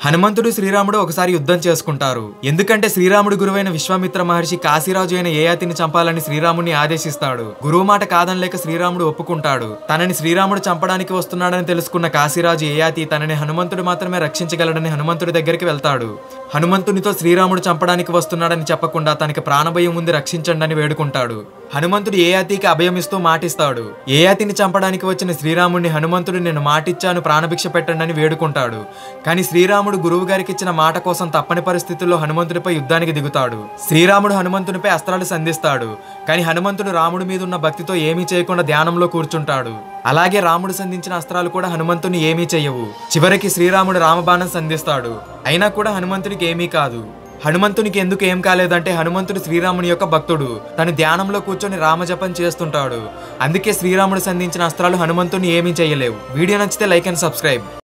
హనుమంతుడు శ్రీరాముడు ఒకసారి యుద్ధం చేసుకుంటారు ఎందుకంటే శ్రీరాముడు గురువైన విశ్వామిత్ర మహర్షి కాశీరాజు అయిన ఏయాతిని చంపాలని శ్రీరాముడిని ఆదేశిస్తాడు గురువు మాట కాదనలేక శ్రీరాముడు ఒప్పుకుంటాడు తనని శ్రీరాముడు చంపడానికి వస్తున్నాడని తెలుసుకున్న కాశీరాజు ఏయాతి తనని హనుమంతుడు మాత్రమే రక్షించగలడని హనుమంతుడి దగ్గరికి వెళ్తాడు హనుమంతునితో శ్రీరాముడు చంపడానికి వస్తున్నాడని చెప్పకుండా తనకి ప్రాణభయం ఉంది రక్షించండి అని వేడుకుంటాడు హనుమంతుడు ఏయాతికి అభయమిస్తూ మాటిస్తాడు ఏయాతిని చంపడానికి వచ్చిన శ్రీరాముడిని హనుమంతుడు నేను మాటిచ్చాను ప్రాణభిక్ష పెట్టండి అని వేడుకుంటాడు కానీ శ్రీరాముడు గురువు గారికి ఇచ్చిన మాట కోసం తప్పని పరిస్థితుల్లో హనుమంతుడిపై యుద్ధానికి దిగుతాడు శ్రీరాముడు హనుమంతునిపై అస్త్రాలు సంధిస్తాడు కానీ హనుమంతుడు రాముడి మీద ఉన్న భక్తితో ఏమీ చేయకుండా ధ్యానంలో కూర్చుంటాడు అలాగే రాముడు సంధించిన అస్త్రాలు కూడా హనుమంతుని ఏమీ చెయ్యవు చివరికి శ్రీరాముడు రామబాణం సంధిస్తాడు అయినా కూడా హనుమంతుడికి ఏమీ కాదు హనుమంతునికి ఎందుకు ఏం కాలేదంటే హనుమంతుడు శ్రీరాముని యొక్క భక్తుడు తను ధ్యానంలో కూర్చొని రామజపం చేస్తుంటాడు అందుకే శ్రీరాముడు సంధించిన అస్త్రాలు హనుమంతుని ఏమీ చేయలేవు వీడియో నచ్చితే లైక్ అండ్ సబ్స్క్రైబ్